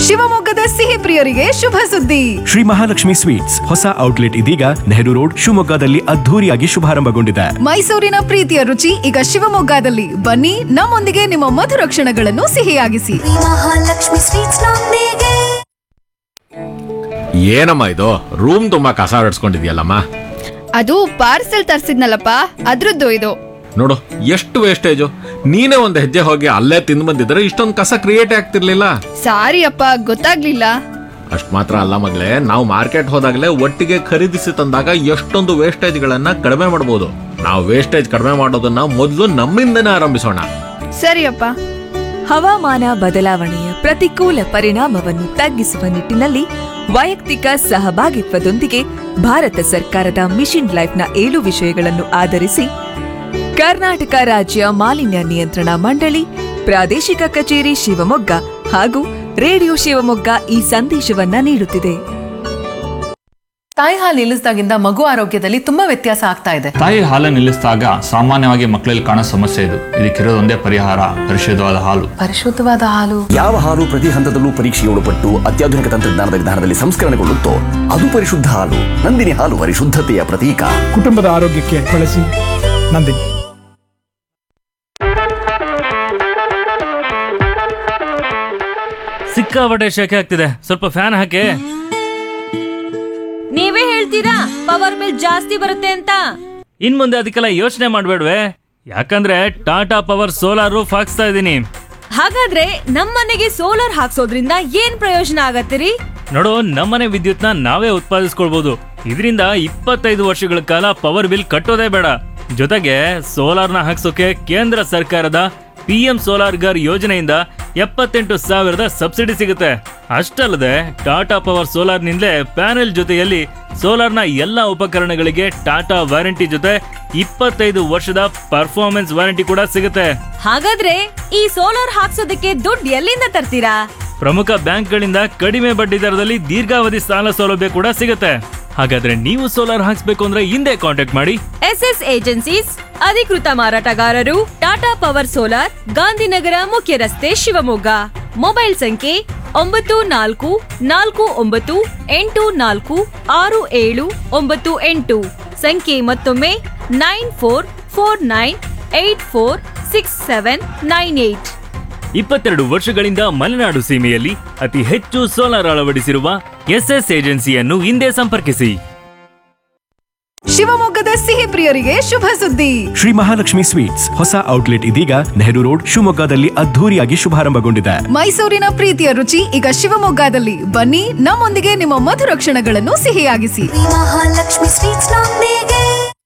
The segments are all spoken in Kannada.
ಶಿವಮೊಗ್ಗದ ಸಿಹಿ ಪ್ರಿಯರಿಗೆ ಶುಭ ಸುದ್ದಿ ಶ್ರೀ ಮಹಾಲಕ್ಷ್ಮಿ ಸ್ವೀಟ್ಸ್ ಹೊಸ ಔಟ್ಲೆಟ್ ಇದೀಗ ನೆಹರು ರೋಡ್ ಶಿವಮೊಗ್ಗದಲ್ಲಿ ಅದ್ಧೂರಿಯಾಗಿ ಶುಭಾರಂಭಗೊಂಡಿದೆ ಮೈಸೂರಿನ ಪ್ರೀತಿಯ ರುಚಿ ಈಗ ಶಿವಮೊಗ್ಗದಲ್ಲಿ ಬನ್ನಿ ನಮ್ಮೊಂದಿಗೆ ನಿಮ್ಮ ಮಧುರ ಕ್ಷಣಗಳನ್ನು ಸಿಹಿಯಾಗಿಸಿ ಮಹಾಲಕ್ಷ್ಮಿ ಸ್ವೀಟ್ಸ್ ನೊಂದಿಗೆ ಏನಮ್ಮ ಇದು ರೂಮ್ ತುಂಬಾ ಕಸ ಹೊಡ್ಸ್ಕೊಂಡಿದ್ಯಲ್ಲಮ್ಮ ಅದು ಪಾರ್ಸೆಲ್ ತರ್ಸಿದ್ನಲ್ಲಪ್ಪ ಅದ್ರದ್ದು ಇದು ನೋಡು ಎಷ್ಟು ವೇಸ್ಟೇಜು ನೀನೇ ಒಂದು ಹೆಜ್ಜೆ ಹೋಗಿ ಅಲ್ಲೇ ತಿಂದು ಬಂದಿದ್ರೆ ಇಷ್ಟೊಂದು ಕಸ ಕ್ರಿಯೇಟ್ ಆಗ್ತಿರ್ಲಿಲ್ಲ ಸಾರಿ ಅಪ್ಪ ಗೊತ್ತಾಗ್ಲಿಲ್ಲ ಅಷ್ಟ್ ಮಾತ್ರ ಅಲ್ಲ ಮಗಳೇ ನಾವು ಮಾರ್ಕೆಟ್ ಹೋದಾಗಲೇ ಒಟ್ಟಿಗೆ ಖರೀದಿಸಿ ತಂದಾಗ ಎಷ್ಟೊಂದು ವೇಸ್ಟೇಜ್ಗಳನ್ನ ಕಡಿಮೆ ಮಾಡ್ಬೋದು ನಾವು ವೇಸ್ಟೇಜ್ ಕಡಿಮೆ ಮಾಡೋದನ್ನ ಮೊದಲು ನಮ್ಮಿಂದನೇ ಆರಂಭಿಸೋಣ ಸರಿ ಅಪ್ಪ ಹವಾಮಾನ ಬದಲಾವಣೆಯ ಪ್ರತಿಕೂಲ ಪರಿಣಾಮವನ್ನು ತಗ್ಗಿಸುವ ನಿಟ್ಟಿನಲ್ಲಿ ವೈಯಕ್ತಿಕ ಸಹಭಾಗಿತ್ವದೊಂದಿಗೆ ಭಾರತ ಸರ್ಕಾರದ ಮಿಷನ್ ಲೈಫ್ನ ಏಳು ವಿಷಯಗಳನ್ನು ಆಧರಿಸಿ ಕರ್ನಾಟಕ ರಾಜ್ಯ ಮಾಲಿನ್ಯ ನಿಯಂತ್ರಣ ಮಂಡಳಿ ಪ್ರಾದೇಶಿಕ ಕಚೇರಿ ಶಿವಮೊಗ್ಗ ಹಾಗೂ ರೇಡಿಯೋ ಶಿವಮೊಗ್ಗ ಈ ಸಂದೇಶವನ್ನ ನೀಡುತ್ತಿದೆ ತಾಯಿ ಹಾಲು ನಿಲ್ಲಿಸಿದಾಗಿಂದ ಮಗು ಆರೋಗ್ಯದಲ್ಲಿ ತುಂಬಾ ವ್ಯತ್ಯಾಸ ಆಗ್ತಾ ಇದೆ ತಾಯಿ ಹಾಲು ನಿಲ್ಲಿಸಿದಾಗ ಸಾಮಾನ್ಯವಾಗಿ ಮಕ್ಕಳಲ್ಲಿ ಕಾಣೋ ಸಮಸ್ಯೆ ಇದು ಇದಕ್ಕಿರೋದೊಂದೇ ಪರಿಹಾರ ಪರಿಶುದ್ಧವಾದ ಹಾಲು ಪರಿಶುದ್ಧವಾದ ಹಾಲು ಯಾವ ಹಾಲು ಪ್ರತಿ ಹಂತದಲ್ಲೂ ಪರೀಕ್ಷೆಗೆ ಒಳಪಟ್ಟು ಅತ್ಯಾಧುನಿಕ ತಂತ್ರಜ್ಞಾನದ ವಿಧಾನದಲ್ಲಿ ಸಂಸ್ಕರಣೆಗೊಳ್ಳುತ್ತೋ ಅದು ಪರಿಶುದ್ಧ ಹಾಲು ನಂದಿನಿ ಹಾಲು ಪರಿಶುದ್ಧತೆಯ ಪ್ರತೀಕ ಕುಟುಂಬದ ಆರೋಗ್ಯಕ್ಕೆ ಬಳಸಿ ನಂದಿನಿ ಸಿಕ್ಕಾಪಟ್ಟೆ ಶೆಕೆ ಆಗ್ತಿದೆ ಸ್ವಲ್ಪ ಫ್ಯಾನ್ ಹಾಕಿ ನೀವೇ ಹೇಳ್ತೀರಾ ಪವರ್ ಬಿಲ್ ಜಾಸ್ತಿ ಬರುತ್ತೆ ಅಂತ ಇನ್ ಮುಂದೆ ಅದಕ್ಕೆಲ್ಲ ಯೋಚನೆ ಮಾಡ್ಬೇಡ್ವೆ ಯಾಕಂದ್ರೆ ಟಾಟಾ ಪವರ್ ಸೋಲಾರ್ ಹಾಕ್ಸ್ತಾ ಇದ್ದೀನಿ ಹಾಗಾದ್ರೆ ನಮ್ಮನೆಗೆ ಸೋಲಾರ್ ಹಾಕ್ಸೋದ್ರಿಂದ ಏನ್ ಪ್ರಯೋಜನ ಆಗತ್ತಿರಿ ನೋಡು ನಮ್ಮನೆ ವಿದ್ಯುತ್ನ ನಾವೇ ಉತ್ಪಾದಿಸ್ಕೊಳ್ಬಹುದು ಇದರಿಂದ ಇಪ್ಪತ್ತೈದು ವರ್ಷಗಳ ಕಾಲ ಪವರ್ ಬಿಲ್ ಕಟ್ಟೋದೇ ಬೇಡ ಜೊತೆಗೆ ಸೋಲಾರ್ನ ಹಾಕ್ಸೋಕೆ ಕೇಂದ್ರ ಸರ್ಕಾರದ ಪಿ ಎಂ ಸೋಲಾರ್ ಗರ್ ಯೋಜನೆಯಿಂದ ಎಪ್ಪತ್ತೆಂಟು ಸಾವಿರದ ಸಬ್ಸಿಡಿ ಸಿಗುತ್ತೆ ಅಷ್ಟಲ್ಲದೆ ಟಾಟಾ ಪವರ್ ಸೋಲಾರ್ನಿಂದಲೇ ಪ್ಯಾನೆಲ್ ಜೊತೆಯಲ್ಲಿ ಸೋಲಾರ್ನ ಎಲ್ಲ ಉಪಕರಣಗಳಿಗೆ ಟಾಟಾ ವಾರಂಟಿ ಜೊತೆ ಇಪ್ಪತ್ತೈದು ವರ್ಷದ ಪರ್ಫಾರ್ಮೆನ್ಸ್ ವಾರಂಟಿ ಕೂಡ ಸಿಗುತ್ತೆ ಹಾಗಾದ್ರೆ ಈ ಸೋಲಾರ್ ಹಾಕ್ಸೋದಕ್ಕೆ ದುಡ್ಡು ಎಲ್ಲಿಂದ ತರ್ತೀರಾ ಪ್ರಮುಖ ಬ್ಯಾಂಕ್ಗಳಿಂದ ಕಡಿಮೆ ಬಡ್ಡಿ ದರದಲ್ಲಿ ದೀರ್ಘಾವಧಿ ಸಾಲ ಸೌಲಭ್ಯ ಕೂಡ ಸಿಗುತ್ತೆ ಹಾಗಾದ್ರೆ ನೀವು ಸೋಲಾರ್ ಹಾಕ್ಸ್ಬೇಕು ಅಂದ್ರೆ ಹಿಂದೆ ಕಾಂಟ್ಯಾಕ್ಟ್ ಮಾಡಿ ಎಸ್ ಎಸ್ ಏಜೆನ್ಸೀಸ್ ಅಧಿಕೃತ ಮಾರಾಟಗಾರರು ಟಾಟಾ ಪವರ್ ಸೋಲಾರ್ ಗಾಂಧಿನಗರ ಮುಖ್ಯ ರಸ್ತೆ ಶಿವಮೊಗ್ಗ ಮೊಬೈಲ್ ಸಂಖ್ಯೆ ಒಂಬತ್ತು ನಾಲ್ಕು ನಾಲ್ಕು ಒಂಬತ್ತು ಎಂಟು ನಾಲ್ಕು ಆರು ಏಳು ಒಂಬತ್ತು ಎಂಟು ಸಂಖ್ಯೆ ಮತ್ತೊಮ್ಮೆ nine four four nine eight four six seven nine eight ಇಪ್ಪತ್ತೆರಡು ವರ್ಷಗಳಿಂದ ಮಲೆನಾಡು ಸೀಮೆಯಲ್ಲಿ ಅತಿ ಹೆಚ್ಚು ಸೋಲಾರ್ ಅಳವಡಿಸಿರುವ ಎಸ್ಎಸ್ ಏಜೆನ್ಸಿಯನ್ನು ಹಿಂದೆ ಸಂಪರ್ಕಿಸಿ ಶಿವಮೊಗ್ಗದ ಸಿಹಿ ಪ್ರಿಯರಿಗೆ ಶುಭ ಸುದ್ದಿ ಶ್ರೀ ಮಹಾಲಕ್ಷ್ಮಿ ಸ್ವೀಟ್ಸ್ ಹೊಸ ಔಟ್ಲೆಟ್ ಇದೀಗ ನೆಹರು ರೋಡ್ ಶಿವಮೊಗ್ಗದಲ್ಲಿ ಅದ್ಧೂರಿಯಾಗಿ ಶುಭಾರಂಭಗೊಂಡಿದೆ ಮೈಸೂರಿನ ಪ್ರೀತಿಯ ರುಚಿ ಈಗ ಶಿವಮೊಗ್ಗದಲ್ಲಿ ಬನ್ನಿ ನಮ್ಮೊಂದಿಗೆ ನಿಮ್ಮ ಮಧುರ ಕ್ಷಣಗಳನ್ನು ಸಿಹಿಯಾಗಿಸಿ ಮಹಾಲಕ್ಷ್ಮಿ ಸ್ವೀಟ್ಸ್ ನೊಂದಿಗೆ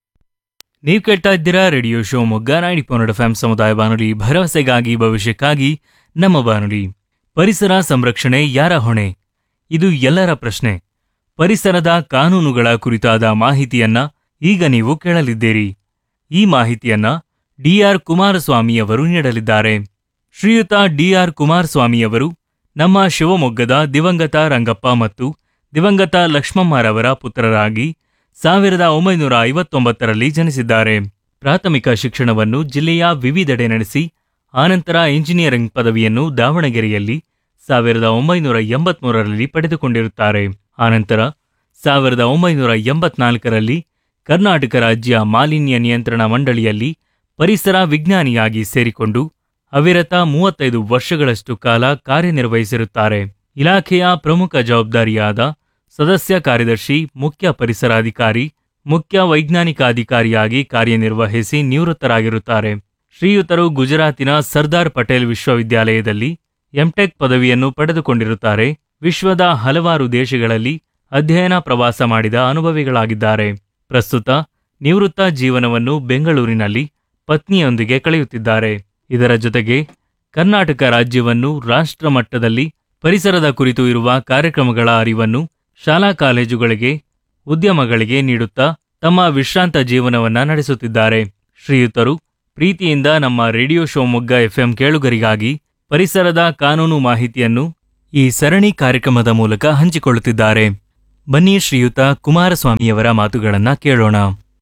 ನೀವು ಕೇಳ್ತಾ ಇದ್ದೀರಾ radio Shivamogga ninety point F ಸಮುದಾಯ ಬಾನುಲಿ ಭರವಸೆಗಾಗಿ ಭವಿಷ್ಯಕ್ಕಾಗಿ ನಮ್ಮ ಬಾನುಲಿ ಪರಿಸರ ಸಂರಕ್ಷಣೆ ಯಾರ ಹೊಣೆ ಇದು ಎಲ್ಲರ ಪ್ರಶ್ನೆ ಪರಿಸರದ ಕಾನೂನುಗಳ ಕುರಿತಾದ ಮಾಹಿತಿಯನ್ನ ಈಗ ನೀವು ಕೇಳಲಿದ್ದೀರಿ ಈ ಮಾಹಿತಿಯನ್ನ ಡಿಆರ್ ಕುಮಾರಸ್ವಾಮಿಯವರು ನೀಡಲಿದ್ದಾರೆ ಶ್ರೀಯುತ ಡಿಆರ್ ಕುಮಾರಸ್ವಾಮಿಯವರು ನಮ್ಮ ಶಿವಮೊಗ್ಗದ ದಿವಂಗತ ರಂಗಪ್ಪ ಮತ್ತು ದಿವಂಗತ ಲಕ್ಷ್ಮಮ್ಮರವರ ಪುತ್ರರಾಗಿ ಸಾವಿರದ ಒಂಬೈನೂರ ಐವತ್ತೊಂಬತ್ತರಲ್ಲಿ ಜನಿಸಿದ್ದಾರೆ ಪ್ರಾಥಮಿಕ ಶಿಕ್ಷಣವನ್ನು ಜಿಲ್ಲೆಯ ವಿವಿಧೆಡೆ ನಡೆಸಿ ಆನಂತರ ಇಂಜಿನಿಯರಿಂಗ್ ಪದವಿಯನ್ನು ದಾವಣಗೆರೆಯಲ್ಲಿ ಸಾವಿರದ ಒಂಬೈನೂರ ಎಂಬತ್ಮೂರರಲ್ಲಿ ಪಡೆದುಕೊಂಡಿರುತ್ತಾರೆ ಆನಂತರ ಸಾವಿರದ ಒಂಬೈನೂರ ಎಂಬತ್ನಾಲ್ಕರಲ್ಲಿ ಕರ್ನಾಟಕ ರಾಜ್ಯ ಮಾಲಿನ್ಯ ನಿಯಂತ್ರಣ ಮಂಡಳಿಯಲ್ಲಿ ಪರಿಸರ ವಿಜ್ಞಾನಿಯಾಗಿ ಸೇರಿಕೊಂಡು ಅವಿರತ ಮೂವತ್ತೈದು ವರ್ಷಗಳಷ್ಟು ಕಾಲ ಕಾರ್ಯನಿರ್ವಹಿಸಿರುತ್ತಾರೆ ಇಲಾಖೆಯ ಪ್ರಮುಖ ಜವಾಬ್ದಾರಿಯಾದ ಸದಸ್ಯ ಕಾರ್ಯದರ್ಶಿ ಮುಖ್ಯ ಪರಿಸರಾಧಿಕಾರಿ ಮುಖ್ಯ ವೈಜ್ಞಾನಿಕ ಅಧಿಕಾರಿಯಾಗಿ ಕಾರ್ಯನಿರ್ವಹಿಸಿ ನಿವೃತ್ತರಾಗಿರುತ್ತಾರೆ ಶ್ರೀಯುತರು ಗುಜರಾತಿನ ಸರ್ದಾರ್ ಪಟೇಲ್ ವಿಶ್ವವಿದ್ಯಾಲಯದಲ್ಲಿ ಎಂಟೆಕ್ ಪದವಿಯನ್ನು ಪಡೆದುಕೊಂಡಿರುತ್ತಾರೆ ವಿಶ್ವದ ಹಲವಾರು ದೇಶಗಳಲ್ಲಿ ಅಧ್ಯಯನ ಪ್ರವಾಸ ಮಾಡಿದ ಅನುಭವಿಗಳಾಗಿದ್ದಾರೆ ಪ್ರಸ್ತುತ ನಿವೃತ್ತ ಜೀವನವನ್ನು ಬೆಂಗಳೂರಿನಲ್ಲಿ ಪತ್ನಿಯೊಂದಿಗೆ ಕಳೆಯುತ್ತಿದ್ದಾರೆ ಇದರ ಜೊತೆಗೆ ಕರ್ನಾಟಕ ರಾಜ್ಯವನ್ನು ರಾಷ್ಟ್ರ ಮಟ್ಟದಲ್ಲಿ ಪರಿಸರದ ಕುರಿತು ಇರುವ ಕಾರ್ಯಕ್ರಮಗಳ ಅರಿವನ್ನು ಶಾಲಾ ಕಾಲೇಜುಗಳಿಗೆ ಉದ್ಯಮಗಳಿಗೆ ನೀಡುತ್ತಾ ತಮ್ಮ ವಿಶ್ರಾಂತ ಜೀವನವನ್ನ ನಡೆಸುತ್ತಿದ್ದಾರೆ ಶ್ರೀಯುತರು ಪ್ರೀತಿಯಿಂದ ನಮ್ಮ ರೇಡಿಯೋ ಶಿವಮೊಗ್ಗ ಎಫ್ಎಂ ಕೇಳುಗರಿಗಾಗಿ ಪರಿಸರದ ಕಾನೂನು ಮಾಹಿತಿಯನ್ನು ಈ ಸರಣಿ ಕಾರ್ಯಕ್ರಮದ ಮೂಲಕ ಹಂಚಿಕೊಳ್ಳುತ್ತಿದ್ದಾರೆ ಬನ್ನಿ ಶ್ರೀಯುತ ಕುಮಾರಸ್ವಾಮಿಯವರ ಮಾತುಗಳನ್ನ ಕೇಳೋಣ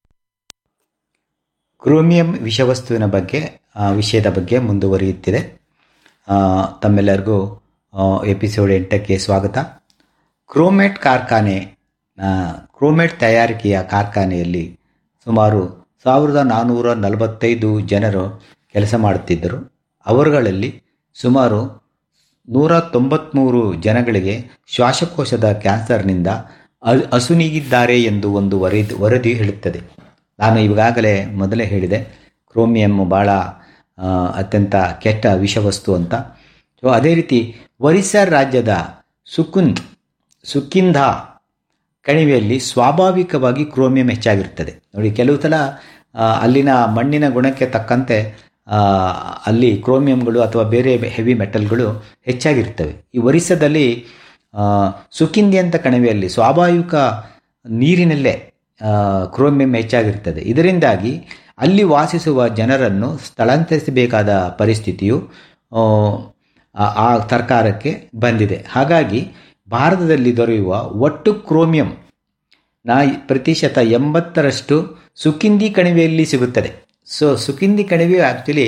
ಕ್ರೋಮಿಯಂ ವಿಷವಸ್ತುವಿನ ಬಗ್ಗೆ ಆ, ವಿಷಯದ ಬಗ್ಗೆ ಮುಂದುವರಿಯುತ್ತಿದೆ ಆ, ತಮ್ಮೆಲ್ಲರಿಗೂ ಆ, ಎಪಿಸೋಡ್ ಎಂಟಕ್ಕೆ ಸ್ವಾಗತ ಕ್ರೋಮೆಟ್ ಕಾರ್ಖಾನೆ ಆ, ಕ್ರೋಮೆಟ್ ತಯಾರಿಕೆಯ ಕಾರ್ಖಾನೆಯಲ್ಲಿ ಸುಮಾರು ಸಾವಿರದ ನಾನ್ನೂರ ನಲವತ್ತೈದು ಜನರು ಕೆಲಸ ಮಾಡುತ್ತಿದ್ದರು ಅವರುಗಳಲ್ಲಿ ಸುಮಾರು ನೂರ ತೊಂಬತ್ತ್ಮೂರು ಜನಗಳಿಗೆ ಶ್ವಾಸಕೋಶದ ಕ್ಯಾನ್ಸರ್ನಿಂದ ಅ- ಅಸುನೀಗಿದ್ದಾರೆ ಎಂದು ಒಂದು ವರದಿ ವರದಿ ಹೇಳುತ್ತದೆ ನಾನು ಈಗಾಗಲೇ ಮೊದಲೇ ಹೇಳಿದೆ ಕ್ರೋಮಿಯಂ ಭಾಳ ಆ, ಅತ್ಯಂತ ಕೆಟ್ಟ ವಿಷವಸ್ತು ಅಂತ ಸೊ ಅದೇ ರೀತಿ ಒರಿಸ್ಸಾ ರಾಜ್ಯದ ಸುಕುಂದ್ ಸುಕಿಂಧ ಕಣಿವೆಯಲ್ಲಿ ಸ್ವಾಭಾವಿಕವಾಗಿ ಕ್ರೋಮಿಯಂ ಹೆಚ್ಚಾಗಿರ್ತದೆ ನೋಡಿ ಕೆಲವು ಸಲ ಆ, ಅಲ್ಲಿನ ಮಣ್ಣಿನ ಗುಣಕ್ಕೆ ತಕ್ಕಂತೆ ಆ, ಅಲ್ಲಿ ಕ್ರೋಮಿಯಂಗಳು ಅಥವಾ ಬೇರೆ ಹೆವಿ ಮೆಟಲ್ಗಳು ಹೆಚ್ಚಾಗಿರ್ತವೆ ಈ ಒರಿಸ್ಸಾದಲ್ಲಿ ಆ, ಸುಕಿಂದಿ ಅಂತ ಕಣಿವೆಯಲ್ಲಿ ಸ್ವಾಭಾವಿಕ ನೀರಿನಲ್ಲೇ ಆ, ಕ್ರೋಮಿಯಂ ಹೆಚ್ಚಾಗಿರ್ತದೆ ಇದರಿಂದಾಗಿ ಅಲ್ಲಿ ವಾಸಿಸುವ ಜನರನ್ನು ಸ್ಥಳಾಂತರಿಸಬೇಕಾದ ಪರಿಸ್ಥಿತಿಯು ಆ, ಆ- ಆ ಸರ್ಕಾರಕ್ಕೆ ಬಂದಿದೆ ಹಾಗಾಗಿ ಭಾರತದಲ್ಲಿ ದೊರೆಯುವ ಒಟ್ಟು ಕ್ರೋಮಿಯಂ ನ ಪ್ರತಿಶತ ಎಂಬತ್ತರಷ್ಟು ಸುಕಿಂದಿ ಕಣಿವೆಯಲ್ಲಿ ಸಿಗುತ್ತದೆ ಸೊ ಸುಕಿಂದಿ ಕಣಿವೆ ಆ್ಯಕ್ಚುಲಿ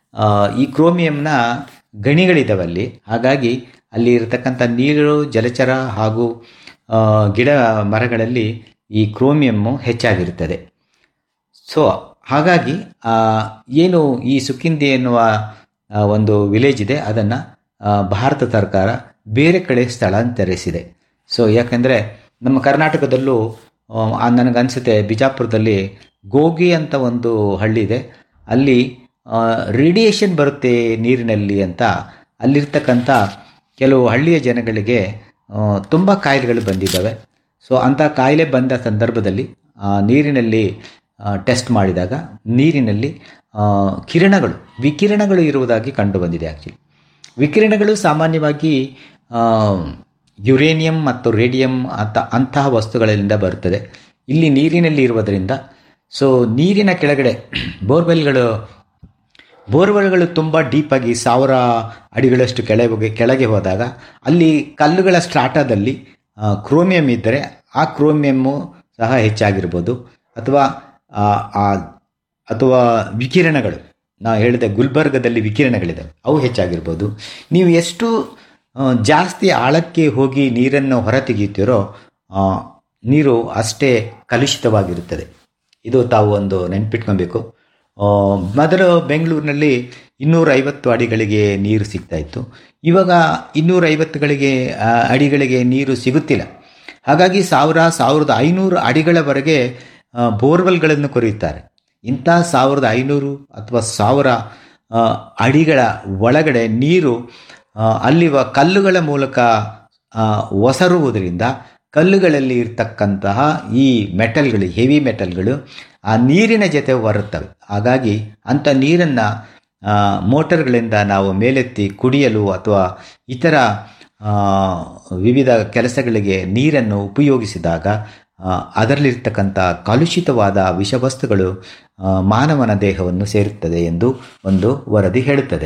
ಈ ಕ್ರೋಮಿಯಂನ ಗಣಿಗಳಿದಾವಲ್ಲಿ ಹಾಗಾಗಿ ಅಲ್ಲಿ ಇರತಕ್ಕಂಥ ನೀರು ಜಲಚರ ಹಾಗೂ ಆ, ಗಿಡ ಮರಗಳಲ್ಲಿ ಈ ಕ್ರೋಮಿಯಮ್ಮು ಹೆಚ್ಚಾಗಿರುತ್ತದೆ ಸೊ ಹಾಗಾಗಿ ಆ, ಏನು ಈ ಸುಕಿಂದಿ ಎನ್ನುವ ಆ, ಒಂದು ವಿಲೇಜ್ ಇದೆ ಅದನ್ನು ಭಾರತ ಸರ್ಕಾರ ಬೇರೆ ಕಡೆ ಸ್ಥಳಾಂತರಿಸಿದೆ ಸೊ ಯಾಕೆಂದರೆ ನಮ್ಮ ಕರ್ನಾಟಕದಲ್ಲೂ ಆ, ನನಗನ್ಸುತ್ತೆ ಬಿಜಾಪುರದಲ್ಲಿ ಗೋಗಿ ಅಂತ ಒಂದು ಹಳ್ಳಿ ಇದೆ ಅಲ್ಲಿ ರೇಡಿಯೇಷನ್ ಬರುತ್ತೆ ನೀರಿನಲ್ಲಿ ಅಂತ ಅಲ್ಲಿರ್ತಕ್ಕಂಥ ಕೆಲವು ಹಳ್ಳಿಯ ಜನಗಳಿಗೆ ತುಂಬ ಕಾಯಿಲೆಗಳು ಬಂದಿದ್ದಾವೆ ಸೊ ಅಂಥ ಕಾಯಿಲೆ ಬಂದ ಸಂದರ್ಭದಲ್ಲಿ ಆ, ನೀರಿನಲ್ಲಿ ಟೆಸ್ಟ್ ಮಾಡಿದಾಗ ನೀರಿನಲ್ಲಿ ಆ, ಕಿರಣಗಳು ವಿಕಿರಣಗಳು ಇರುವುದಾಗಿ ಕಂಡುಬಂದಿದೆ ಆ್ಯಕ್ಚುಲಿ ವಿಕಿರಣಗಳು ಸಾಮಾನ್ಯವಾಗಿ ಆ, ಯುರೇನಿಯಂ ಮತ್ತು ರೇಡಿಯಂ ಅಂತ ಅಂತಹ ವಸ್ತುಗಳಿಂದ ಬರುತ್ತದೆ ಇಲ್ಲಿ ನೀರಿನಲ್ಲಿ ಇರುವುದರಿಂದ ಸೊ ನೀರಿನ ಕೆಳಗಡೆ ಬೋರ್ವೆಲ್ಗಳು ಬೋರ್ವೆಲ್ಗಳು ತುಂಬ ಡೀಪಾಗಿ ಸಾವಿರ ಅಡಿಗಳಷ್ಟು ಕೆಳಗೆ ಕೆಳಗೆ ಹೋದಾಗ ಅಲ್ಲಿ ಕಲ್ಲುಗಳ ಸ್ಟ್ರಾಟಾದಲ್ಲಿ ಆ, ಕ್ರೋಮಿಯಂ ಇದ್ದರೆ ಆ ಕ್ರೋಮಿಯಮ್ಮು ಸಹ ಹೆಚ್ಚಾಗಿರ್ಬೋದು ಅಥವಾ ಆ, ಆ ಅಥವಾ ವಿಕಿರಣಗಳು ನಾವು ಹೇಳಿದೆ ಗುಲ್ಬರ್ಗದಲ್ಲಿ ವಿಕಿರಣಗಳಿದೆ ಅವು ಹೆಚ್ಚಾಗಿರ್ಬೋದು ನೀವು ಎಷ್ಟು ಆ, ಜಾಸ್ತಿ ಆಳಕ್ಕೆ ಹೋಗಿ ನೀರನ್ನು ಹೊರತೆಗೆಯುತ್ತೀರೋ ಆ, ನೀರು ಅಷ್ಟೇ ಕಲುಷಿತವಾಗಿರುತ್ತದೆ ಇದು ತಾವು ಒಂದು ನೆನ್ಪಿಟ್ಕೊಬೇಕು ಆ, ಮೊದಲು ಬೆಂಗಳೂರಿನಲ್ಲಿ ಇನ್ನೂರ ಐವತ್ತು ಅಡಿಗಳಿಗೆ ನೀರು ಸಿಗ್ತಾ ಇತ್ತು ಇವಾಗ ಇನ್ನೂರ ಐವತ್ತುಗಳಿಗೆ ಆ, ಅಡಿಗಳಿಗೆ ನೀರು ಸಿಗುತ್ತಿಲ್ಲ ಹಾಗಾಗಿ ಸಾವಿರ ಸಾವಿರದ ಐನೂರು ಅಡಿಗಳವರೆಗೆ ಆ, ಬೋರ್ವೆಲ್ಗಳನ್ನು ಕೊರೆಯುತ್ತಾರೆ ಇಂಥ ಸಾವಿರದ ಐನೂರು ಅಥವಾ ಸಾವಿರ ಆ, ಅಡಿಗಳ ಒಳಗಡೆ ನೀರು ಆ, ಅಲ್ಲಿವ ಕಲ್ಲುಗಳ ಮೂಲಕ ಆ, ಒಸರುವುದರಿಂದ ಕಲ್ಲುಗಳಲ್ಲಿ ಇರ್ತಕ್ಕಂತಹ ಈ ಮೆಟಲ್ಗಳು ಹೆವಿ ಮೆಟಲ್ಗಳು ಆ ನೀರಿನ ಜೊತೆ ಬರುತ್ತವೆ ಹಾಗಾಗಿ ಅಂಥ ನೀರನ್ನು ಮೋಟರ್ಗಳಿಂದ ನಾವು ಮೇಲೆತ್ತಿ ಕುಡಿಯಲು ಅಥವಾ ಇತರ ಆ, ವಿವಿಧ ಕೆಲಸಗಳಿಗೆ ನೀರನ್ನು ಉಪಯೋಗಿಸಿದಾಗ ಆ, ಅದರಲ್ಲಿರ್ತಕ್ಕಂಥ ಕಲುಷಿತವಾದ ವಿಷವಸ್ತುಗಳು ಆ, ಮಾನವನ ದೇಹವನ್ನು ಸೇರುತ್ತದೆ ಎಂದು ಒಂದು ವರದಿ ಹೇಳುತ್ತದೆ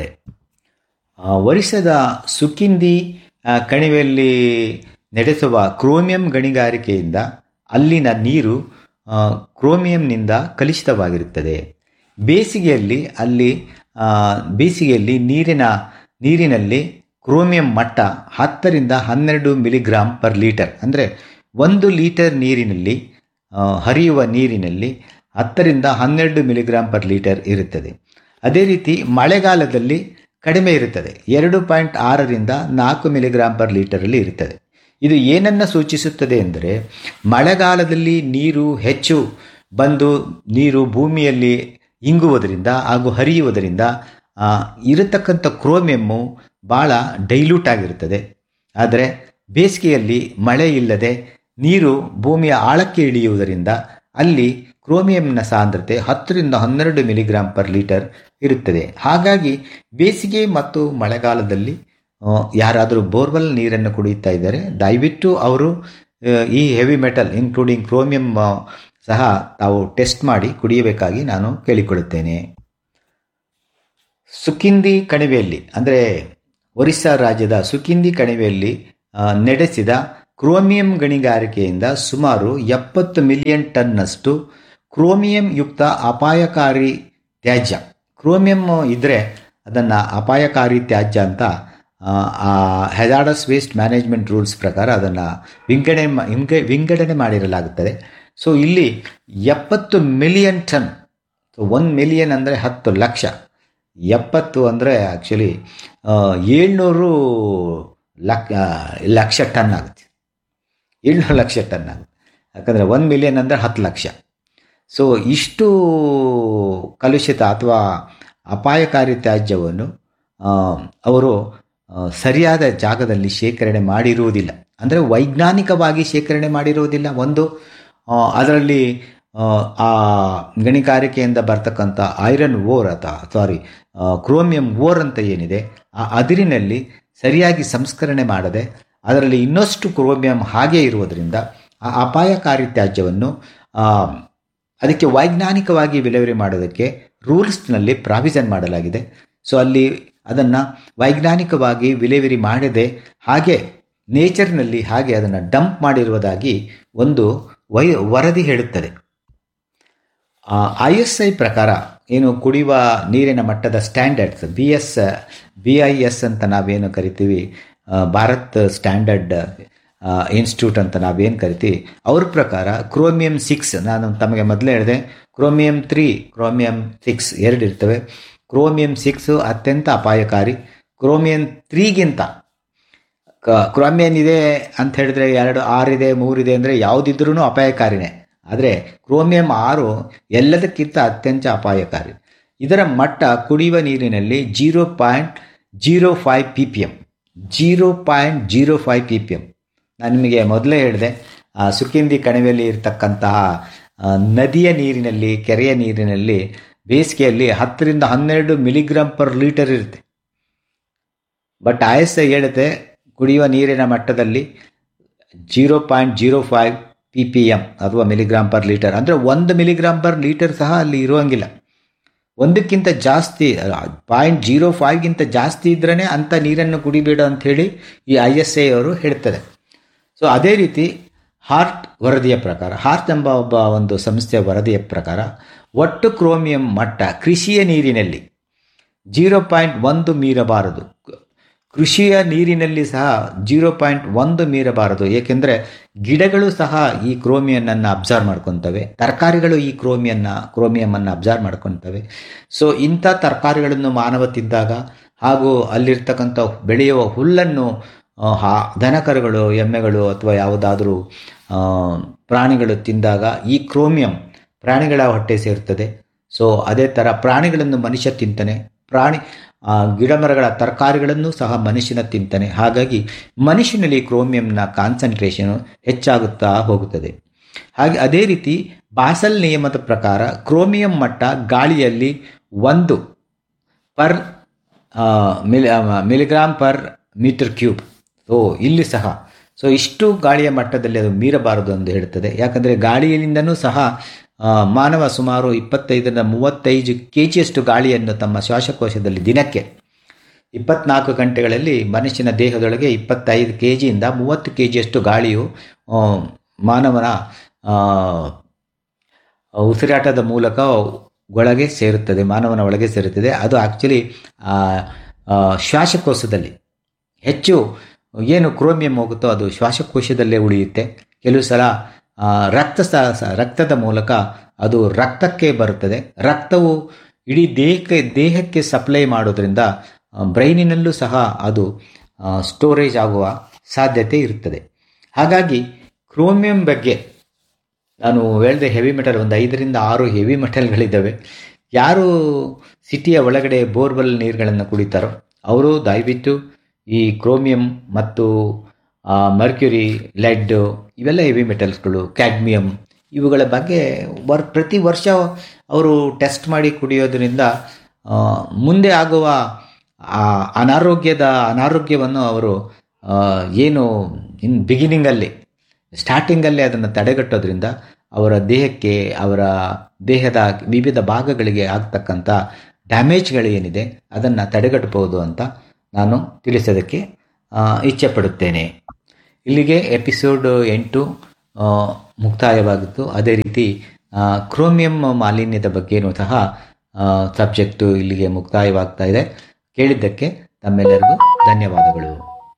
ಆ, ಒರಿಸ್ಸಾದ ಸುಕಿಂದಿ ಆ, ಕಣಿವೆಯಲ್ಲಿ ನಡೆಸುವ ಕ್ರೋಮಿಯಂ ಗಣಿಗಾರಿಕೆಯಿಂದ ಅಲ್ಲಿನ ನೀರು ಆ, ಕ್ರೋಮಿಯಂನಿಂದ ಕಲುಷಿತವಾಗಿರುತ್ತದೆ ಬೇಸಿಗೆಯಲ್ಲಿ ಅಲ್ಲಿ ಆ, ಬೇಸಿಗೆಯಲ್ಲಿ ನೀರಿನ ನೀರಿನಲ್ಲಿ ಕ್ರೋಮಿಯಂ ಮಟ್ಟ ಹತ್ತರಿಂದ ಹನ್ನೆರಡು ಮಿಲಿಗ್ರಾಮ್ ಪರ್ ಲೀಟರ್ ಅಂದರೆ ಒಂದು ಲೀಟರ್ ನೀರಿನಲ್ಲಿ ಆ, ಹರಿಯುವ ನೀರಿನಲ್ಲಿ ಹತ್ತರಿಂದ ಹನ್ನೆರಡು ಮಿಲಿಗ್ರಾಮ್ ಪರ್ ಲೀಟರ್ ಇರುತ್ತದೆ ಅದೇ ರೀತಿ ಮಳೆಗಾಲದಲ್ಲಿ ಕಡಿಮೆ ಇರುತ್ತದೆ ಎರಡು ಪಾಯಿಂಟ್ ಆರರಿಂದ ನಾಲ್ಕು ಮಿಲಿಗ್ರಾಮ್ ಪರ್ ಲೀಟರಲ್ಲಿ ಇರುತ್ತದೆ ಇದು ಏನನ್ನು ಸೂಚಿಸುತ್ತದೆ ಎಂದರೆ ಮಳೆಗಾಲದಲ್ಲಿ ನೀರು ಹೆಚ್ಚು ಬಂದು ನೀರು ಭೂಮಿಯಲ್ಲಿ ಇಂಗುವುದರಿಂದ ಹಾಗೂ ಹರಿಯುವುದರಿಂದ ಆ, ಇರತಕ್ಕಂಥ ಕ್ರೋಮಿಯಮ್ಮು ಭಾಳ ಡೈಲ್ಯೂಟ್ ಆಗಿರುತ್ತದೆ ಆದರೆ ಬೇಸಿಗೆಯಲ್ಲಿ ಮಳೆ ಇಲ್ಲದೆ ನೀರು ಭೂಮಿಯ ಆಳಕ್ಕೆ ಇಳಿಯುವುದರಿಂದ ಅಲ್ಲಿ ಕ್ರೋಮಿಯಂನ ಸಾಂದ್ರತೆ ಹತ್ತರಿಂದ ಹನ್ನೆರಡು ಮಿಲಿಗ್ರಾಮ್ ಪರ್ ಲೀಟರ್ ಇರುತ್ತದೆ ಹಾಗಾಗಿ ಬೇಸಿಗೆ ಮತ್ತು ಮಳೆಗಾಲದಲ್ಲಿ ಆ, ಯಾರಾದರೂ ಬೋರ್ವೆಲ್ ನೀರನ್ನು ಕುಡಿಯುತ್ತಾ ಇದ್ದರೆ ದಯವಿಟ್ಟು ಅವರು ಆ, ಈ ಹೆವಿ ಮೆಟಲ್ ಇನ್ಕ್ಲೂಡಿಂಗ್ ಕ್ರೋಮಿಯಂ ಆ, ಸಹ ತಾವು ಟೆಸ್ಟ್ ಮಾಡಿ ಕುಡಿಯಬೇಕಾಗಿ ನಾನು ಕೇಳಿಕೊಳ್ಳುತ್ತೇನೆ ಸುಕಿಂದಿ ಕಣಿವೆಯಲ್ಲಿ ಅಂದರೆ ಒರಿಸ್ಸಾ ರಾಜ್ಯದ ಸುಕಿಂದಿ ಕಣಿವೆಯಲ್ಲಿ ಆ, ನಡೆಸಿದ ಕ್ರೋಮಿಯಂ ಗಣಿಗಾರಿಕೆಯಿಂದ ಸುಮಾರು ಎಪ್ಪತ್ತು ಮಿಲಿಯನ್ ಟನ್ನಷ್ಟು ಕ್ರೋಮಿಯಂ ಯುಕ್ತ ಅಪಾಯಕಾರಿ ತ್ಯಾಜ್ಯ ಕ್ರೋಮಿಯಂ ಇದ್ದರೆ ಅದನ್ನು ಅಪಾಯಕಾರಿ ತ್ಯಾಜ್ಯ ಅಂತ ಆ ಹೆಜಾರ್ಡಸ್ ವೇಸ್ಟ್ ಮ್ಯಾನೇಜ್ಮೆಂಟ್ ರೂಲ್ಸ್ ಪ್ರಕಾರ ಅದನ್ನು ವಿಂಗಡಣೆ ಮಾ- ವಿಂಗ ವಿಂಗಡಣೆ ಮಾಡಿರಲಾಗುತ್ತದೆ ಸೊ ಇಲ್ಲಿ ಎಪ್ಪತ್ತು ಮಿಲಿಯನ್ ಟನ್ ಒಂದು ಮಿಲಿಯನ್ ಅಂದರೆ ಹತ್ತು ಲಕ್ಷ ಎಪ್ಪತ್ತು ಅಂದರೆ ಆ್ಯಕ್ಚುಲಿ ಏಳ್ನೂರು ಲಕ್ ಲಕ್ಷ ಟನ್ ಆಗುತ್ತೆ ಏಳ್ನೂರು ಲಕ್ಷ ಟನ್ ಆಗುತ್ತೆ ಯಾಕಂದರೆ ಒಂದು ಮಿಲಿಯನ್ ಅಂದರೆ ಹತ್ತು ಲಕ್ಷ ಸೊ ಇಷ್ಟು ಕಲುಷಿತ ಅಥವಾ ಅಪಾಯಕಾರಿ ತ್ಯಾಜ್ಯವನ್ನು ಆ, ಅವರು ಆ, ಸರಿಯಾದ ಜಾಗದಲ್ಲಿ ಶೇಖರಣೆ ಮಾಡಿರುವುದಿಲ್ಲ ಅಂದರೆ ವೈಜ್ಞಾನಿಕವಾಗಿ ಶೇಖರಣೆ ಮಾಡಿರುವುದಿಲ್ಲ ಒಂದು ಆ, ಅದರಲ್ಲಿ ಆ, ಆ ಗಣಿಗಾರಿಕೆಯಿಂದ ಬರ್ತಕ್ಕಂಥ ಐರನ್ ಓರ್ ಅಥವಾ ಸಾರಿ ಕ್ರೋಮಿಯಂ ಓರ್ ಅಂತ ಏನಿದೆ ಆ ಅದಿರಿನಲ್ಲಿ ಸರಿಯಾಗಿ ಸಂಸ್ಕರಣೆ ಮಾಡದೆ ಅದರಲ್ಲಿ ಇನ್ನಷ್ಟು ಕ್ರೋಮಿಯಂ ಹಾಗೆ ಇರುವುದರಿಂದ ಆ ಅಪಾಯಕಾರಿ ತ್ಯಾಜ್ಯವನ್ನು ಆ, ಅದಕ್ಕೆ ವೈಜ್ಞಾನಿಕವಾಗಿ ವಿಲೇವಾರಿ ಮಾಡೋದಕ್ಕೆ ರೂಲ್ಸ್ನಲ್ಲಿ ಪ್ರಾವಿಷನ್ ಮಾಡಲಾಗಿದೆ ಸೊ ಅಲ್ಲಿ ಅದನ್ನು ವೈಜ್ಞಾನಿಕವಾಗಿ ವಿಲೇವಾರಿ ಮಾಡದೆ ಹಾಗೆ ನೇಚರ್ನಲ್ಲಿ ಹಾಗೆ ಅದನ್ನು ಡಂಪ್ ಮಾಡಿರುವುದಾಗಿ ಒಂದು ವೈ ವರದಿ ಹೇಳುತ್ತದೆ ಐ ಎಸ್ ಐ ಪ್ರಕಾರ ಏನು ಕುಡಿಯುವ ನೀರಿನ ಮಟ್ಟದ standards B S B I S ಅಂತ ನಾವೇನು ಕರಿತೀವಿ ಆ, ಭಾರತ್ ಸ್ಟ್ಯಾಂಡರ್ಡ್ ಇನ್ಸ್ಟಿಟ್ಯೂಟ್ ಅಂತ ನಾವೇನು ಕರಿತೀವಿ ಅವ್ರ ಪ್ರಕಾರ ಕ್ರೋಮಿಯಂ ಸಿಕ್ಸ್ ನಾನು ತಮಗೆ ಮೊದಲೇ ಹೇಳಿದೆ ಕ್ರೋಮಿಯಂ ತ್ರೀ ಕ್ರೋಮಿಯಂ ಸಿಕ್ಸ್ ಎರಡು ಇರ್ತವೆ ಕ್ರೋಮಿಯಂ ಸಿಕ್ಸ್ ಅತ್ಯಂತ ಅಪಾಯಕಾರಿ ಕ್ರೋಮಿಯಂ ತ್ರೀಗಿಂತ ಕ್ರೋಮಿಯನ್ ಇದೆ ಅಂತ ಹೇಳಿದ್ರೆ ಎರಡು ಆರಿದೆ ಮೂರಿದೆ ಅಂದರೆ ಯಾವುದಿದ್ರೂ ಅಪಾಯಕಾರಿನೇ ಆದರೆ ಕ್ರೋಮಿಯಂ ಆರು ಎಲ್ಲದಕ್ಕಿಂತ ಅತ್ಯಂತ ಅಪಾಯಕಾರಿ ಇದರ ಮಟ್ಟ ಕುಡಿಯುವ ನೀರಿನಲ್ಲಿ zero point zero five P P M zero point zero five P P M ನಾನು ನಿಮಗೆ ಮೊದಲೇ ಹೇಳಿದೆ ಆ, ಸುಕಿಂದಿ ಕಣಿವೆಯಲ್ಲಿ ಇರತಕ್ಕಂತಹ ಆ, ನದಿಯ ನೀರಿನಲ್ಲಿ ಕೆರೆಯ ನೀರಿನಲ್ಲಿ ಬೇಸಿಗೆಯಲ್ಲಿ ಹತ್ತರಿಂದ ಹನ್ನೆರಡು ಮಿಲಿಗ್ರಾಮ್ ಪರ್ ಲೀಟರ್ ಇರುತ್ತೆ ಬಟ್ ಐ ಎಸ್ ಐ ಹೇಳುತ್ತೆ ಕುಡಿಯುವ ನೀರಿನ ಮಟ್ಟದಲ್ಲಿ zero point zero five P P M ಅಥವಾ ಮಿಲಿಗ್ರಾಮ್ ಪರ್ ಲೀಟರ್ ಅಂದರೆ ಒಂದು ಮಿಲಿಗ್ರಾಮ್ ಪರ್ ಲೀಟರ್ ಸಹ ಅಲ್ಲಿ ಇರುವಂಗಿಲ್ಲ ಒಂದಕ್ಕಿಂತ ಜಾಸ್ತಿ ಪಾಯಿಂಟ್ ಜೀರೋ ಫೈವ್ಗಿಂತ ಜಾಸ್ತಿ ಇದ್ರೇ ಅಂಥ ನೀರನ್ನು ಕುಡಿಬೇಡ ಅಂಥೇಳಿ ಈ ಐ ಎಸ್ ಐ ಅವರು ಹೇಳ್ತಾರೆ ಸೊ ಅದೇ ರೀತಿ ಹಾರ್ಟ್ ವರದಿಯ ಪ್ರಕಾರ ಹಾರ್ಟ್ ಎಂಬ ಒಬ್ಬ ಒಂದು ಸಂಸ್ಥೆಯ ವರದಿಯ ಪ್ರಕಾರ ಒಟ್ಟು ಕ್ರೋಮಿಯಂ ಮಟ್ಟ ಕೃಷಿಯ ನೀರಿನಲ್ಲಿ ಜೀರೋ ಪಾಯಿಂಟ್ ಒಂದು ಮೀರಬಾರದು ಕೃಷಿಯ ನೀರಿನಲ್ಲಿ ಸಹ ಜೀರೋ ಪಾಯಿಂಟ್ ಒಂದು ಮೀರಬಾರದು ಏಕೆಂದರೆ ಗಿಡಗಳು ಸಹ ಈ ಕ್ರೋಮಿಯನ್ನನ್ನು ಅಬ್ಸರ್ವ್ ಮಾಡ್ಕೊತವೆ ತರಕಾರಿಗಳು ಈ ಕ್ರೋಮಿಯನ್ನ ಕ್ರೋಮಿಯಮನ್ನು ಅಬ್ಸರ್ವ್ ಮಾಡ್ಕೊತವೆ ಸೊ ಇಂಥ ತರಕಾರಿಗಳನ್ನು ಮಾನವ ತಿಂದಾಗ ಹಾಗೂ ಅಲ್ಲಿರ್ತಕ್ಕಂಥ ಬೆಳೆಯುವ ಹುಲ್ಲನ್ನು ಆ, ಹಾ ದನಕರುಗಳು ಎಮ್ಮೆಗಳು ಅಥವಾ ಯಾವುದಾದರೂ ಆ, ಪ್ರಾಣಿಗಳು ತಿಂದಾಗ ಈ ಕ್ರೋಮಿಯಂ ಪ್ರಾಣಿಗಳ ಹೊಟ್ಟೆ ಸೇರ್ತದೆ ಸೊ ಅದೇ ಥರ ಪ್ರಾಣಿಗಳನ್ನು ಮನುಷ್ಯ ತಿಂತಾನೆ ಪ್ರಾಣಿ ಆ, ಗಿಡಮರಗಳ ತರಕಾರಿಗಳನ್ನು ಸಹ ಮನುಷ್ಯನ ತಿಂತಾನೆ ಹಾಗಾಗಿ ಮನುಷ್ಯನಲ್ಲಿ ಕ್ರೋಮಿಯಂನ ಕಾನ್ಸಂಟ್ರೇಷನು ಹೆಚ್ಚಾಗುತ್ತಾ ಹೋಗುತ್ತದೆ ಹಾಗೆ ಅದೇ ರೀತಿ ಬಾಸಲ್ ನಿಯಮದ ಪ್ರಕಾರ ಕ್ರೋಮಿಯಂ ಮಟ್ಟ ಗಾಳಿಯಲ್ಲಿ ಒಂದು per uh, milli uh, milligram per metre cube so ಇಲ್ಲಿ ಸಹ ಸೊ ಇಷ್ಟು ಗಾಳಿಯ ಮಟ್ಟದಲ್ಲಿ ಅದು ಮೀರಬಾರದು ಎಂದು ಹೇಳುತ್ತದೆ ಯಾಕಂದರೆ ಗಾಳಿಯಿಂದನೂ ಸಹ ಆ, ಮಾನವ ಸುಮಾರು ಇಪ್ಪತ್ತೈದರಿಂದ ಮೂವತ್ತೈದು ಕೆ ಜಿಯಷ್ಟು ಗಾಳಿಯನ್ನು ತಮ್ಮ ಶ್ವಾಸಕೋಶದಲ್ಲಿ ದಿನಕ್ಕೆ ಇಪ್ಪತ್ನಾಲ್ಕು ಗಂಟೆಗಳಲ್ಲಿ ಮನುಷ್ಯನ ದೇಹದೊಳಗೆ ಇಪ್ಪತ್ತೈದು ಕೆ ಜಿಯಿಂದ ಮೂವತ್ತು ಕೆ ಜಿಯಷ್ಟು ಗಾಳಿಯು ಆ, ಮಾನವನ ಆ, ಉಸಿರಾಟದ ಮೂಲಕ ಒಳಗೆ ಸೇರುತ್ತದೆ ಮಾನವನ ಒಳಗೆ ಸೇರುತ್ತದೆ ಅದು ಆ್ಯಕ್ಚುಲಿ ಶ್ವಾಸಕೋಶದಲ್ಲಿ ಹೆಚ್ಚು ಏನು ಕ್ರೋಮಿಯಂ ಹೋಗುತ್ತೋ ಅದು ಶ್ವಾಸಕೋಶದಲ್ಲೇ ಉಳಿಯುತ್ತೆ ಕೆಲವು ಸಲ ಆ, ರಕ್ತ ಸ ಸ- ರಕ್ತದ ಮೂಲಕ ಅದು ರಕ್ತಕ್ಕೆ ಬರುತ್ತದೆ ರಕ್ತವು ಇಡೀ ದೇಹಕ್ಕೆ ದೇಹಕ್ಕೆ ಸಪ್ಲೈ ಮಾಡೋದ್ರಿಂದ ಆ, ಬ್ರೈನಿನಲ್ಲೂ ಸಹ ಅದು ಸ್ಟೋರೇಜ್ ಆಗುವ ಸಾಧ್ಯತೆ ಇರುತ್ತದೆ ಹಾಗಾಗಿ ಕ್ರೋಮಿಯಂ ಬಗ್ಗೆ ನಾನು ಹೇಳಿದೆ ಹೆವಿ ಮೆಟಲ್ ಒಂದು ಐದರಿಂದ ಆರು ಹೆವಿ ಮೆಟಲ್ಗಳಿದ್ದಾವೆ ಯಾರು ಸಿಟಿಯ ಒಳಗಡೆ ಬೋರ್ವೆಲ್ ನೀರುಗಳನ್ನು ಕುಡಿತಾರೋ ಅವರು ದಯವಿಟ್ಟು ಈ ಕ್ರೋಮಿಯಂ ಮತ್ತು ಮರ್ಕ್ಯುರಿ ಲೆಡ್ ಇವೆಲ್ಲ ಹೆವಿ ಮೆಟಲ್ಸ್ಗಳು ಕ್ಯಾಡ್ಮಿಯಂ ಇವುಗಳ ಬಗ್ಗೆ ವರ್ ಪ್ರತಿ ವರ್ಷ ಅವರು ಟೆಸ್ಟ್ ಮಾಡಿ ಕುಡಿಯೋದ್ರಿಂದ ಆ, ಮುಂದೆ ಆಗುವ ಆ ಅನಾರೋಗ್ಯದ ಅನಾರೋಗ್ಯವನ್ನು ಅವರು ಆ, ಏನು ಇನ್ ಬಿಗಿನಿಂಗಲ್ಲಿ ಸ್ಟಾರ್ಟಿಂಗಲ್ಲೇ ಅದನ್ನು ತಡೆಗಟ್ಟೋದ್ರಿಂದ ಅವರ ದೇಹಕ್ಕೆ ಅವರ ದೇಹದ ವಿವಿಧ ಭಾಗಗಳಿಗೆ ಆಗ್ತಕ್ಕಂಥ ಡ್ಯಾಮೇಜ್ಗಳೇನಿದೆ ಅದನ್ನು ತಡೆಗಟ್ಟಬಹುದು ಅಂತ ನಾನು ತಿಳಿಸೋದಕ್ಕೆ ಆ, ಇಚ್ಛೆಪಡುತ್ತೇನೆ ಇಲ್ಲಿಗೆ ಎಪಿಸೋಡ್ ಎಂಟು ಆ, ಮುಕ್ತಾಯವಾಗಿತ್ತು ಅದೇ ರೀತಿ ಆ, ಕ್ರೋಮಿಯಂ ಮಾಲಿನ್ಯದ ಬಗ್ಗೆನೂ ಸಹ ಸಬ್ಜೆಕ್ಟು ಇಲ್ಲಿಗೆ ಮುಕ್ತಾಯವಾಗ್ತಾ ಇದೆ ಕೇಳಿದ್ದಕ್ಕೆ ತಮ್ಮೆಲ್ಲರಿಗೂ ಧನ್ಯವಾದಗಳು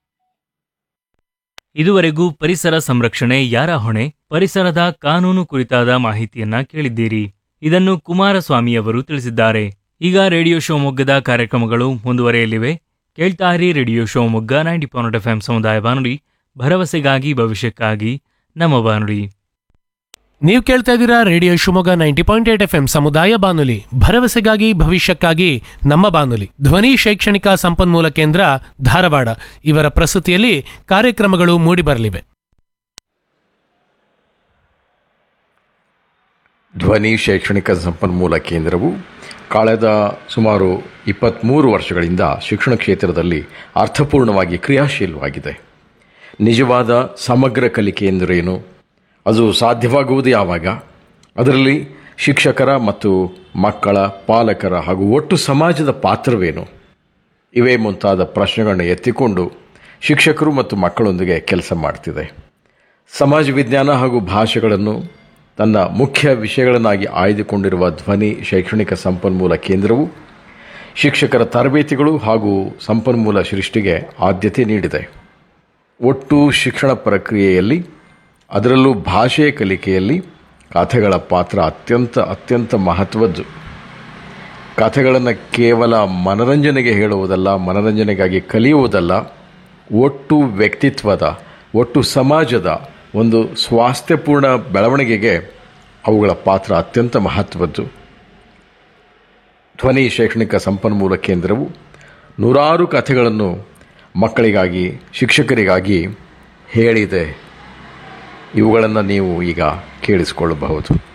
ಇದುವರೆಗೂ ಪರಿಸರ ಸಂರಕ್ಷಣೆ ಯಾರ ಹೊಣೆ ಪರಿಸರದ ಕಾನೂನು ಕುರಿತಾದ ಮಾಹಿತಿಯನ್ನ ಕೇಳಿದ್ದೀರಿ ಇದನ್ನು ಕುಮಾರಸ್ವಾಮಿಯವರು ತಿಳಿಸಿದ್ದಾರೆ ಈಗ ರೇಡಿಯೋ ಶಿವಮೊಗ್ಗದ ಕಾರ್ಯಕ್ರಮಗಳು ಮುಂದುವರೆಯಲಿವೆ ಕೇಳ್ತಾರಿ radio Shivamogga ninety point F M ಸಮುದಾಯ ಬಾನುಲಿ ಭರವಸೆಗಾಗಿ ಭವಿಷ್ಯಕ್ಕಾಗಿ ನಮ್ಮ ಬಾನುಲಿ ನೀವು ಕೇಳ್ತಾ ಇದ್ದೀರಾ radio Shivamogga ninety point eight F M ಸಮುದಾಯ ಬಾನುಲಿ ಭರವಸೆಗಾಗಿ ಭವಿಷ್ಯಕ್ಕಾಗಿ ನಮ್ಮ ಬಾನುಲಿ ಧ್ವನಿ ಶೈಕ್ಷಣಿಕ ಸಂಪನ್ಮೂಲ ಕೇಂದ್ರ ಧಾರವಾಡ ಇವರ ಪ್ರಸ್ತುತಿಯಲ್ಲಿ ಕಾರ್ಯಕ್ರಮಗಳು ಮೂಡಿಬರಲಿವೆ ಧ್ವನಿ ಶೈಕ್ಷಣಿಕ ಸಂಪನ್ಮೂಲ ಕೇಂದ್ರವು ಕಳೆದ ಸುಮಾರು ಇಪ್ಪತ್ತ್ಮೂರು ವರ್ಷಗಳಿಂದ ಶಿಕ್ಷಣ ಕ್ಷೇತ್ರದಲ್ಲಿ ಅರ್ಥಪೂರ್ಣವಾಗಿ ಕ್ರಿಯಾಶೀಲವಾಗಿದೆ ನಿಜವಾದ ಸಮಗ್ರ ಕಲಿಕೆ ಎಂದರೇನು ಅದು ಸಾಧ್ಯವಾಗುವುದು ಯಾವಾಗ ಅದರಲ್ಲಿ ಶಿಕ್ಷಕರ ಮತ್ತು ಮಕ್ಕಳ ಪಾಲಕರ ಹಾಗೂ ಒಟ್ಟು ಸಮಾಜದ ಪಾತ್ರವೇನು ಇವೇ ಮುಂತಾದ ಪ್ರಶ್ನೆಗಳನ್ನ ಎತ್ತಿಕೊಂಡು ಶಿಕ್ಷಕರು ಮತ್ತು ಮಕ್ಕಳೊಂದಿಗೆ ಕೆಲಸ ಮಾಡ್ತಿದೆ ಸಮಾಜ ವಿಜ್ಞಾನ ಹಾಗೂ ಭಾಷೆಗಳನ್ನು ತನ್ನ ಮುಖ್ಯ ವಿಷಯಗಳನ್ನಾಗಿ ಆಯ್ದುಕೊಂಡಿರುವ ಧ್ವನಿ ಶೈಕ್ಷಣಿಕ ಸಂಪನ್ಮೂಲ ಕೇಂದ್ರವು ಶಿಕ್ಷಕರ ತರಬೇತಿಗಳು ಹಾಗೂ ಸಂಪನ್ಮೂಲ ಸೃಷ್ಟಿಗೆ ಆದ್ಯತೆ ನೀಡಿದೆ ಒಟ್ಟು ಶಿಕ್ಷಣ ಪ್ರಕ್ರಿಯೆಯಲ್ಲಿ ಅದರಲ್ಲೂ ಭಾಷೆಯ ಕಲಿಕೆಯಲ್ಲಿ ಕಥೆಗಳ ಪಾತ್ರ ಅತ್ಯಂತ ಅತ್ಯಂತ ಮಹತ್ವದ್ದು ಕಥೆಗಳನ್ನು ಕೇವಲ ಮನರಂಜನೆಗೆ ಹೇಳುವುದಲ್ಲ ಮನರಂಜನೆಗಾಗಿ ಕಲಿಯುವುದಲ್ಲ ಒಟ್ಟು ವ್ಯಕ್ತಿತ್ವದ ಒಟ್ಟು ಸಮಾಜದ ಒಂದು ಸ್ವಾಸ್ಥ್ಯಪೂರ್ಣ ಬೆಳವಣಿಗೆಗೆ ಅವುಗಳ ಪಾತ್ರ ಅತ್ಯಂತ ಮಹತ್ವದ್ದು ಧ್ವನಿ ಶೈಕ್ಷಣಿಕ ಸಂಪನ್ಮೂಲ ಕೇಂದ್ರವು ನೂರಾರು ಕಥೆಗಳನ್ನು ಮಕ್ಕಳಿಗಾಗಿ ಶಿಕ್ಷಕರಿಗಾಗಿ ಹೇಳಿದೆ ಇವುಗಳನ್ನು ನೀವು ಈಗ ಕೇಳಿಸಿಕೊಳ್ಳಬಹುದು